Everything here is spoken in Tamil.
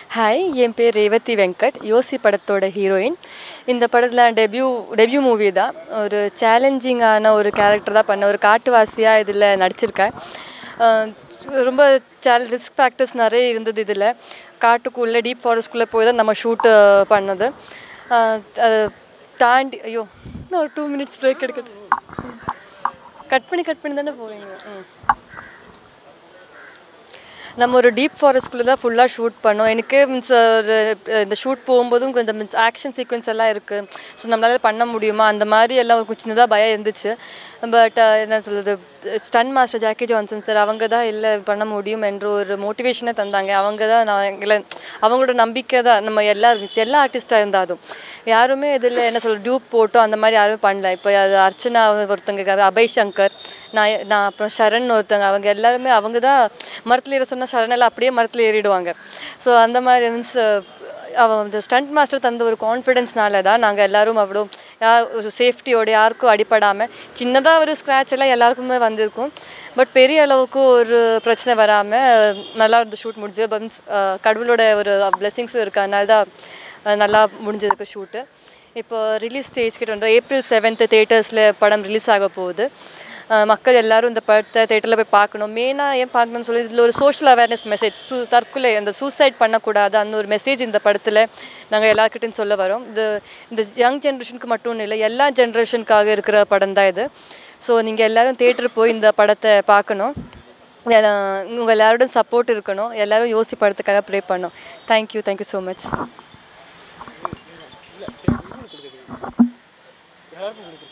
ஹாய் என் பேர் ரேவதி வெங்கட் யோசி படத்தோட ஹீரோயின் இந்த படத்தில் டெபியூ டெபியூ மூவி தான் ஒரு சேலஞ்சிங்கான ஒரு கேரக்டர் தான் பண்ண ஒரு காட்டுவாசியாக இதில் நடிச்சிருக்கேன் அஹ் ரொம்ப சேல் ரிஸ்க் ஃபேக்டர்ஸ் நிறைய இருந்தது இதில் காட்டுக்குள்ளே டீப் ஃபாரஸ்ட்குள்ளே போய் தான் நம்ம ஷூட்டு பண்ணது அஹ் அது தாண்டி ஐயோ இன்னும் ஒரு டூ மினிட்ஸ் பிரேக் எடுக்கட்டும் கட் பண்ணி கட் பண்ணி தானே போவீங்க ம் நம்ம ஒரு டீப் ஃபாரஸ்ட்குள்ளே தான் ஃபுல்லாக ஷூட் பண்ணோம் எனக்கு மீன்ஸ் ஒரு இந்த ஷூட் போகும்போதும் கொஞ்சம் மீன்ஸ் ஆக்ஷன் சீக்வன்ஸ் எல்லாம் இருக்குது ஸோ நம்மளால் பண்ண முடியுமா அந்த மாதிரி எல்லாம் கொஞ்சம் சின்னதாக பயம் இருந்துச்சு பட் என்ன சொல்கிறது stun master Jackie Johnson sir அவங்க தான் இல்லை பண்ண முடியும் என்ற ஒரு மோட்டிவேஷனை தந்தாங்க அவங்க தான் நான் எங்களை அவங்களோட நம்பிக்கை தான் நம்ம எல்லாரும் எல்லா ஆர்டிஸ்ட்டாக இருந்தாலும் யாருமே இதில் என்ன சொல்கிறது டியூப் போட்டோ அந்த மாதிரி யாருமே பண்ணல இப்போ அது அர்ச்சனா ஒருத்தங்க இருக்காரு அபய் சங்கர் நான் நான் அப்புறம் சரண் ஒருத்தங்க அவங்க எல்லாருமே அவங்க தான் மரத்தில் ஏற சொன்னால் சரண் எல்லாம் அப்படியே மரத்தில் ஏறிடுவாங்க ஸோ அந்த மாதிரி மீன்ஸ் அவன் இந்த ஸ்டண்ட் மாஸ்டர் தந்த ஒரு கான்ஃபிடென்ஸ்னால தான் நாங்கள் எல்லாரும் அவ்வளோ யார் ஒரு சேஃப்டியோட யாருக்கும் அடிபடாமல் சின்னதாக ஒரு ஸ்க்ராட்ச் எல்லாம் எல்லாருக்குமே வந்திருக்கும் பட் பெரிய அளவுக்கு ஒரு பிரச்சனை வராமல் நல்லா இந்த ஷூட் முடிஞ்சு பட் கடவுளோட ஒரு பிளெஸிங்ஸும் இருக்குது அதனால தான் அஹ், நல்லா முடிஞ்சிருக்கு ஷூட்டு இப்போ ரிலீஸ் ஸ்டேஜ் கிட்ட வந்து ஏப்ரல் செவன்த்து தேட்டர்ஸில் படம் ரிலீஸ் ஆக போகுது அஹ் மக்கள் எல்லாரும் இந்த படத்தை தேட்டரில் போய் பார்க்கணும் மெயினாக ஏன் பார்க்கணும்னு சொல்லி இதில் ஒரு சோஷியல் அவேர்னஸ் மெசேஜ் சூ தற்கொலை அந்த சூசைட் பண்ணக்கூடாது அந்த ஒரு மெசேஜ் இந்த படத்தில் நாங்கள் எல்லாருக்கிட்டையும் சொல்ல வரோம் இது இந்த யங் ஜென்ரேஷனுக்கு மட்டும் இல்லை எல்லா ஜென்ரேஷனுக்காக இருக்கிற படம் தான் இது ஸோ நீங்கள் எல்லாரும் தேட்டர் போய் இந்த படத்தை பார்க்கணும் உங்கள் எல்லாரோட சப்போர்ட் இருக்கணும் எல்லாரும் யோசி படத்துக்காக ப்ரே பண்ணோம் தேங்க்யூ தேங்க்யூ ஸோ மச் எல்லாருக்கும் கொடுக்குறீங்க